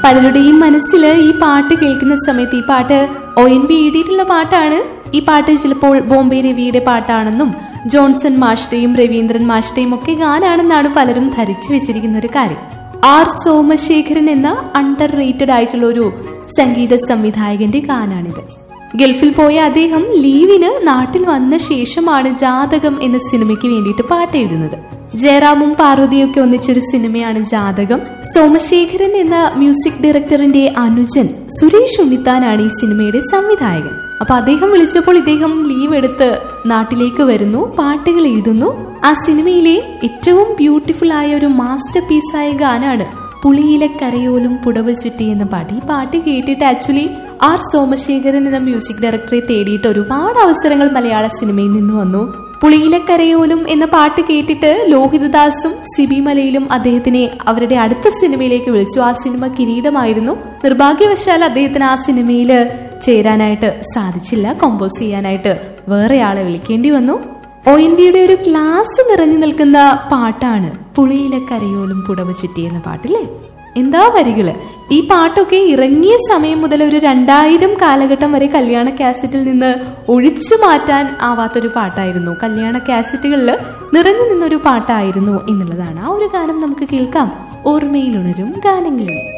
പലരുടെയും മനസ്സിൽ ഈ പാട്ട് കേൾക്കുന്ന സമയത്ത് ഈ പാട്ട് ഒ എൻ ബി എഴുതിയിട്ടുള്ള പാട്ടാണ് ഈ പാട്ട് ചിലപ്പോൾ ബോംബെ രവിയുടെ പാട്ടാണെന്നും ജോൺസൺ മാഷ്ടെയും രവീന്ദ്രൻ മാഷ്ടെയും ഒക്കെ ഗാനാണെന്നാണ് പലരും ധരിച്ചു വെച്ചിരിക്കുന്ന ഒരു കാര്യം ആർ സോമശേഖരൻ എന്ന അണ്ടർ റേറ്റഡ് ആയിട്ടുള്ള ഒരു സംഗീത സംവിധായകന്റെ ഗാനാണിത് ഗൾഫിൽ പോയ അദ്ദേഹം ലീവിന് നാട്ടിൽ വന്ന ശേഷമാണ് ജാതകം എന്ന സിനിമയ്ക്ക് വേണ്ടിയിട്ട് പാട്ട് എഴുതുന്നത് ജയറാമും പാർവതിയും ഒക്കെ ഒന്നിച്ചൊരു സിനിമയാണ് ജാതകം സോമശേഖരൻ എന്ന മ്യൂസിക് ഡയറക്ടറിന്റെ അനുജൻ സുരേഷ് ഉണ്ണിത്താനാണ് ഈ സിനിമയുടെ സംവിധായകൻ അപ്പൊ അദ്ദേഹം വിളിച്ചപ്പോൾ ഇദ്ദേഹം ലീവ് എടുത്ത് നാട്ടിലേക്ക് വരുന്നു പാട്ടുകൾ എഴുതുന്നു ആ സിനിമയിലെ ഏറ്റവും ബ്യൂട്ടിഫുൾ ആയ ഒരു മാസ്റ്റർ പീസായ ഗാനാണ് പുളിയിലെ കരയോലും പുടവ ചുറ്റി എന്ന പാട്ട് ഈ പാട്ട് കേട്ടിട്ട് ആക്ച്വലി ആർ സോമശേഖരൻ എന്ന മ്യൂസിക് ഡയറക്ടറെ തേടിയിട്ട് ഒരുപാട് അവസരങ്ങൾ മലയാള സിനിമയിൽ നിന്ന് വന്നു പുളിയിലെ കരയോലും എന്ന പാട്ട് കേട്ടിട്ട് ലോഹിതദാസും സിബി മലയിലും അദ്ദേഹത്തിനെ അവരുടെ അടുത്ത സിനിമയിലേക്ക് വിളിച്ചു ആ സിനിമ കിരീടമായിരുന്നു നിർഭാഗ്യവശാൽ അദ്ദേഹത്തിന് ആ സിനിമയിൽ ചേരാനായിട്ട് സാധിച്ചില്ല കമ്പോസ് ചെയ്യാനായിട്ട് വേറെ ആളെ വിളിക്കേണ്ടി വന്നു ഒ എൻ വിയുടെ ഒരു ക്ലാസ് നിറഞ്ഞു നിൽക്കുന്ന പാട്ടാണ് പുളിയിലെ കരയോലും പുടവ ചുറ്റി എന്ന പാട്ടില്ലേ എന്താ വരികള് ഈ പാട്ടൊക്കെ ഇറങ്ങിയ സമയം മുതൽ ഒരു രണ്ടായിരം കാലഘട്ടം വരെ കല്യാണ കാസറ്റിൽ നിന്ന് ഒഴിച്ചു മാറ്റാൻ ആവാത്തൊരു പാട്ടായിരുന്നു കല്യാണ കാസറ്റുകളിൽ നിറഞ്ഞു നിന്നൊരു പാട്ടായിരുന്നു എന്നുള്ളതാണ് ആ ഒരു ഗാനം നമുക്ക് കേൾക്കാം ഓർമ്മയിലുണരും ഗാനങ്ങളിൽ